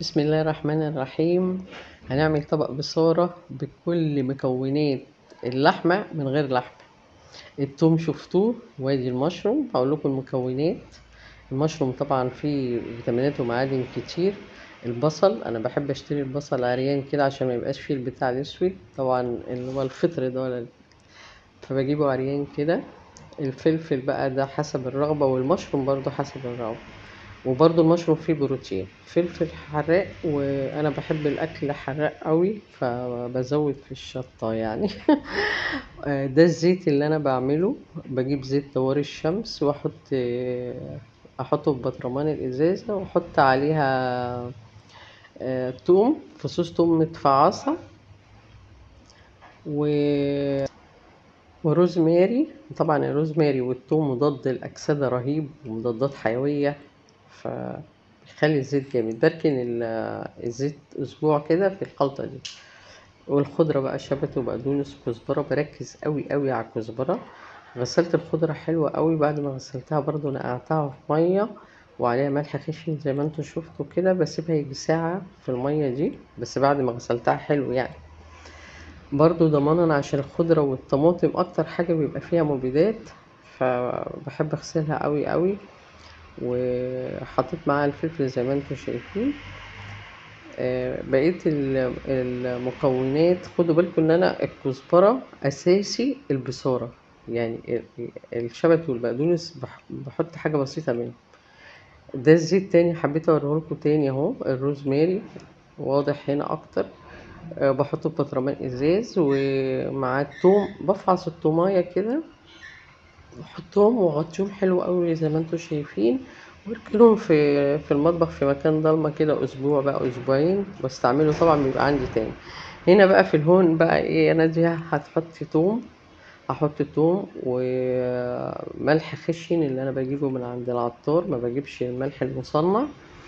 بسم الله الرحمن الرحيم هنعمل طبق بصارة بكل مكونات اللحمة من غير لحمة التوم شفتوه وادي المشروم هقول لكم المكونات المشروم طبعا فيه فيتامينات ومعادن كتير البصل انا بحب اشتري البصل عريان كده عشان ما يبقاش فيه البتاع الاسود طبعا اللي هو الفطر ده ولا فبجيبه عريان كده الفلفل بقى ده حسب الرغبة والمشروم برضو حسب الرغبة وبرضو المشروم فيه بروتين فلفل حراق وانا بحب الاكل حراق قوي فبزود في الشطة يعني ده الزيت اللي انا بعمله بجيب زيت دوار الشمس واحط احطه في برطمان الازازة واحط عليها توم فصوص توم متفعصة و وروزماري طبعا الروزماري والثوم مضاد للأكسدة رهيب ومضادات حيوية فبيخلي الزيت جامد بركن الزيت أسبوع كده في الخلطة دي والخضرة بقى شبت وبقدونس وكزبرة بركز قوي قوي على الكزبرة غسلت الخضرة حلوة قوي بعد ما غسلتها برضو نقعتها في مية وعليها ملح خشن زي ما انتوا شفتوا كده بسيبها يجي ساعة في المية دي بس بعد ما غسلتها حلو يعني برضو ضمانا عشان الخضرة والطماطم اكتر حاجة بيبقى فيها مبيدات فبحب اغسلها قوي قوي وحطيت معاها الفلفل زي ما انتوا شايفين بقية المكونات خدوا بالكم ان انا الكزبرة اساسي البصارة يعني الشبت والبقدونس بحط حاجة بسيطة منه ده الزيت تاني حبيت اوريهولكوا تاني اهو الروزماري واضح هنا اكتر بحطه في برطمان ازاز ومع التوم بفعص التومايه كده واحطهم واغطيهم حلو قوي زي ما انتوا شايفين واركنهم في في المطبخ في مكان ضلمه كده اسبوع بقى اسبوعين واستعمله طبعا بيبقى عندي تاني هنا بقى في الهون بقى ايه انا دي هتحطي توم احط توم وملح خشن اللي انا بجيبه من عند العطار ما بجيبش الملح المصنع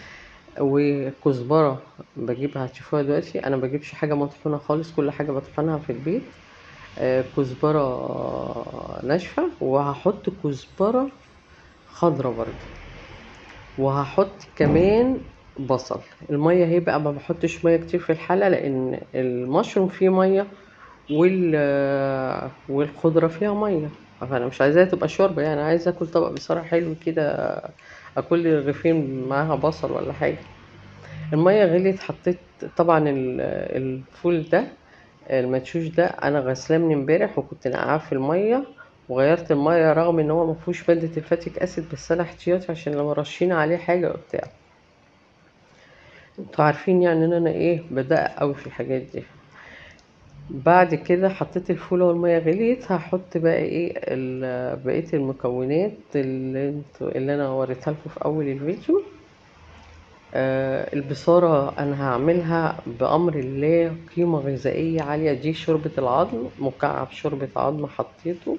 وكزبرة بجيبها هتشوفوها دلوقتي انا بجيبش حاجة مطحونة خالص كل حاجة بطحنها في البيت كزبرة ناشفة وهحط كزبرة خضرة برضه وهحط كمان بصل المية هي بقى ما بحطش مية كتير في الحلة لان المشروم فيه مية وال والخضرة فيها مية فانا مش عايزاها تبقى شوربة يعني عايزة اكل طبق بصراحة حلو كده اكل رغيفين معاها بصل ولا حاجة المية غليت حطيت طبعا الفول ده المدشوش ده انا غسلاه من امبارح وكنت نقعاه في المية وغيرت المية رغم ان هو مفهوش مادة الفاتيك اسيد بس انا احتياطي عشان لو رشينا عليه حاجة وبتاع انتوا عارفين يعني ان انا ايه بدقق قوي في الحاجات دي بعد كده حطيت الفول والمية غليت هحط بقى ايه بقية المكونات اللي انتوا اللي انا وريتها لكم في اول الفيديو آه البصارة انا هعملها بامر الله قيمة غذائية عالية دي شوربة العظم مكعب شوربة عظم حطيته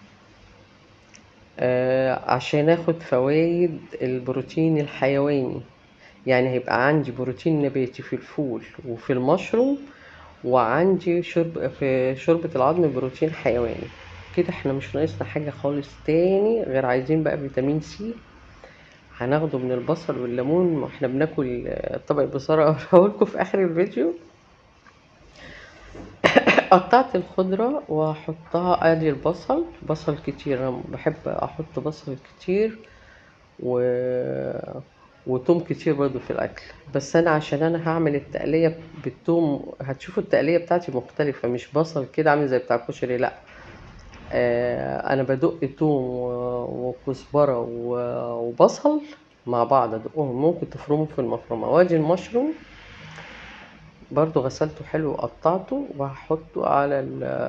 آه عشان اخد فوايد البروتين الحيواني يعني هيبقى عندي بروتين نباتي في الفول وفي المشروم وعندي شرب في شوربة العظم بروتين حيواني كده احنا مش ناقصنا حاجة خالص تاني غير عايزين بقى فيتامين سي هناخده من البصل والليمون واحنا بناكل طبق البصارة اوريهولكوا في اخر الفيديو قطعت الخضرة واحطها ادي البصل بصل كتير انا بحب احط بصل كتير و وتوم كتير برضو في الاكل بس انا عشان انا هعمل التقليه بالثوم هتشوفوا التقليه بتاعتي مختلفه مش بصل كده عامل زي بتاع الكشري لا آه انا بدق توم وكزبره وبصل مع بعض ادقهم ممكن تفرموا في المفرمه وادي المشروم برضو غسلته حلو وقطعته وهحطه على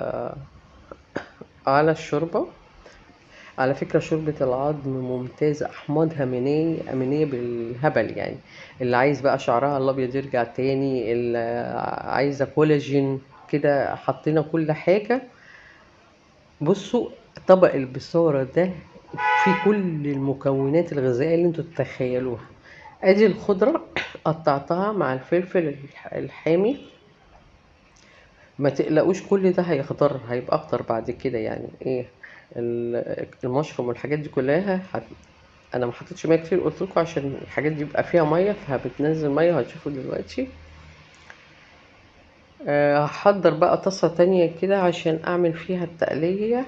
على الشوربه على فكرة شوربة العظم ممتازة أحماضها أمينية أمينية بالهبل يعني اللي عايز بقى شعرها الأبيض يرجع تاني اللي عايزة كولاجين كده حطينا كل حاجة بصوا طبق البصارة ده فيه كل المكونات الغذائية اللي انتوا تتخيلوها ادي الخضرة قطعتها مع الفلفل الحامي ما تقلقوش كل ده هيخضر هيبقى اخضر بعد كده يعني ايه المشروم والحاجات دي كلها انا ما حطيتش ميه كتير قلت لكم عشان الحاجات دي بيبقى فيها ميه فبتنزل ميه هتشوفوا دلوقتي آه، هحضر بقى طاسة تانية كده عشان اعمل فيها التقلية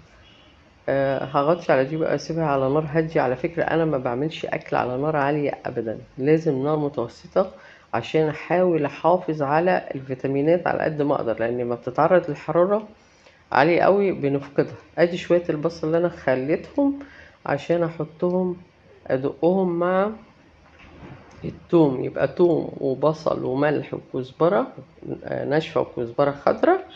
أه هغطي على دي بقى اسيبها على نار هادية على فكرة انا ما بعملش اكل على نار عالية ابدا لازم نار متوسطة عشان احاول احافظ على الفيتامينات على قد ما اقدر لان ما بتتعرض للحرارة عالية قوي بنفقدها ادي شوية البصل اللي انا خليتهم عشان احطهم ادقهم مع التوم يبقى توم وبصل وملح وكزبرة آه، ناشفة وكزبرة خضراء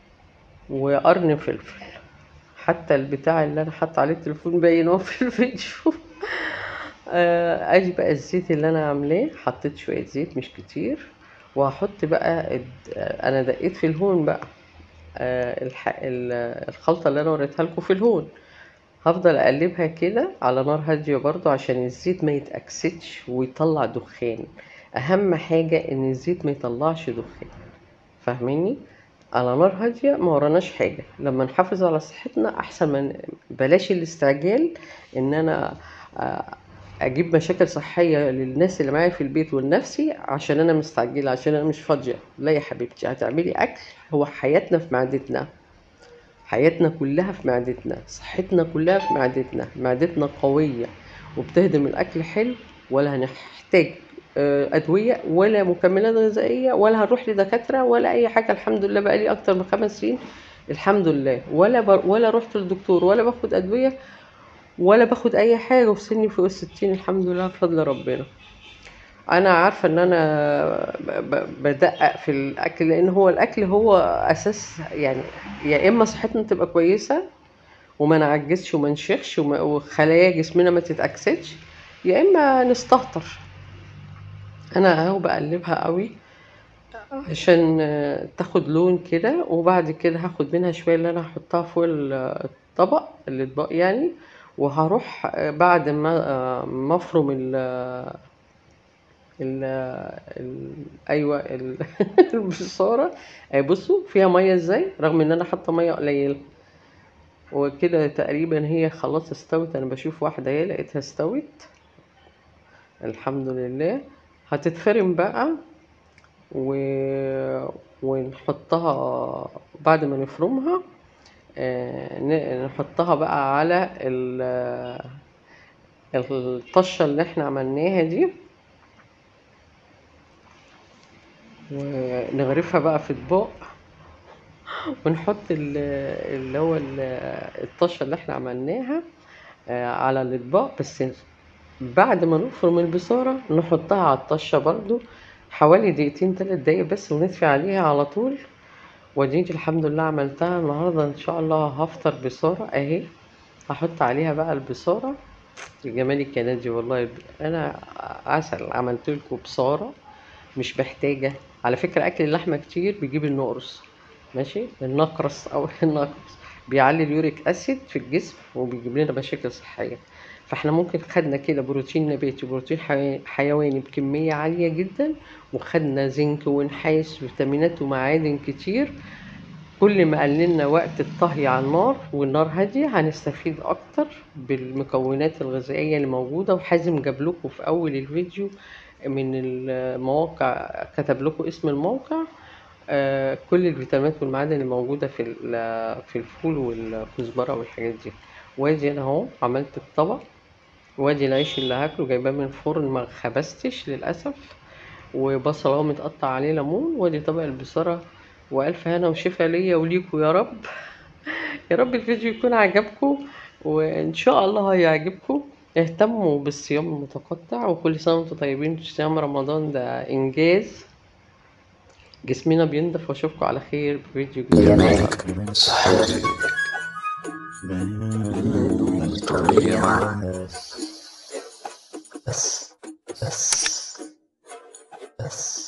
وقرن فلفل حتى البتاع اللي انا حاطه عليه التليفون باين اهو في الفيديو آه، ادي بقى الزيت اللي انا عاملاه حطيت شويه زيت مش كتير وهحط بقى الد- آه، انا دقيت في الهون بقى آه، الح... ال- الخلطه اللي انا وريتها لكم في الهون هفضل اقلبها كده على نار هاديه برضو عشان الزيت ما يتأكسدش ويطلع دخان اهم حاجه ان الزيت ما يطلعش دخان فاهميني على نار هاديه ما وراناش حاجه لما نحافظ على صحتنا احسن من بلاش الاستعجال ان انا آه، اجيب مشاكل صحيه للناس اللي معايا في البيت ولنفسي عشان انا مستعجله عشان انا مش فاضيه لا يا حبيبتي هتعملي اكل هو حياتنا في معدتنا حياتنا كلها في معدتنا صحتنا كلها في معدتنا معدتنا قوية وبتهضم الأكل حلو ولا هنحتاج آه، أدوية ولا مكملات غذائية ولا هنروح لدكاترة ولا أي حاجة الحمد لله بقالي أكتر من خمس سنين الحمد لله ولا بر... ولا رحت للدكتور ولا باخد أدوية ولا باخد أي حاجة وفي سني فوق الستين الحمد لله بفضل ربنا انا عارفه ان انا ب- ب- بدقق في الاكل لان هو الاكل هو اساس يعني يا اما صحتنا تبقى كويسه وما نعجزش وما نشيخش وما- وخلايا جسمنا ما تتاكسدش يا اما نستهتر انا اهو بقلبها قوي عشان آه، تاخد لون كده وبعد كده هاخد منها شويه اللي انا هحطها فوق ال- الطبق الاطباق يعني وهروح آه، بعد ما آه، ما افرم ال ال ال ايوه ال البصاره آه، بصوا فيها ميه ازاي رغم ان انا حاطه ميه قليله وكده تقريبا هي خلاص استوت انا بشوف واحده اهي لقيتها استوت الحمد لله هتتفرم بقى و... ونحطها بعد ما نفرمها آه، ن- نحطها بقى على ال- الطشة اللي احنا عملناها دي ونغرفها بقى في اطباق ونحط ال- اللي هو ال- الطشة اللي احنا عملناها آه، على الاطباق بس بعد ما نفرم البصارة نحطها على الطشة برضو حوالي دقيقتين تلات دقايق بس ونطفي عليها على طول وديتي الحمد لله عملتها النهاردة ان شاء الله هفطر بصارة اهي هحط عليها بقى البصارة جمالك يا نادي والله انا عسل عملت لكم بصارة مش محتاجة على فكرة أكل اللحمة كتير بيجيب النقرس ماشي النقرس أو النقرس بيعلي اليوريك أسيد في الجسم وبيجيب لنا مشاكل صحية فاحنا ممكن خدنا كده بروتين نباتي وبروتين حي- حيواني بكمية عالية جدا وخدنا زنك ونحاس فيتامينات ومعادن كتير كل ما قللنا وقت الطهي على النار والنار هادية هنستفيد أكتر بالمكونات الغذائية اللي موجودة وحازم جاب لكم في أول الفيديو من المواقع كتب لكم اسم الموقع آه، كل الفيتامينات والمعادن الموجودة في ال- في الفول والكزبرة والحاجات دي وادي أنا أهو عملت الطبق وادي العيش اللي هاكله جايباه من الفرن ما خبزتش للأسف وبصل اهو متقطع عليه ليمون وادي طبق البصارة وألف هنا وشفا ليا وليكوا يا رب يا رب الفيديو يكون عجبكم وإن شاء الله هيعجبكم اهتموا بالصيام المتقطع وكل سنة وانتم طيبين صيام رمضان ده إنجاز جسمنا بينضف واشوفكم على خير بفيديو جديد جمالك من صحتي من طبيعة بس بس بس